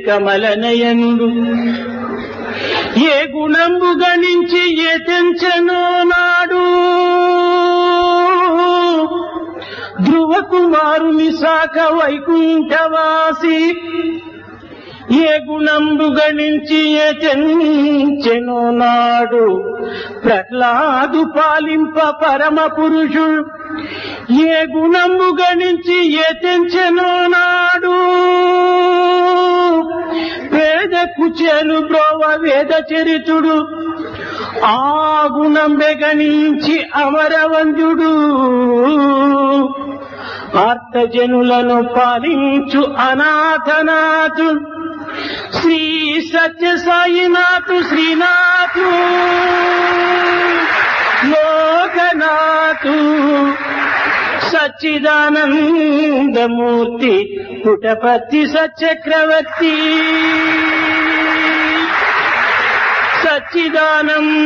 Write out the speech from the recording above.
కమలనయనుడు ఏ గుణంబు గణించి ఏ తెంచెనో నాడు ధ్రువ కుమారుని శాఖ వైకుంఠవాసి ఏ గుణంబు గణించి ఏ చెంచెనో నాడు ప్రహ్లాదు పాలింప పరమ పురుషుడు ఏ గుణంబు గణించి ఏ తెంచెనో నాడు పేద కుచేలు బ్రోవ వేద చరితుడు ఆ గుణం గణించి అమరవంద్యుడు ఆర్తజనులను పాలించు అనాథనాథు శ్రీ సత్య సాయినాథు శ్రీనాథు లోకనాథు సచ్చిదానందమూర్తి పుటపతి సచక్రవర్తి సచ్చిదానంద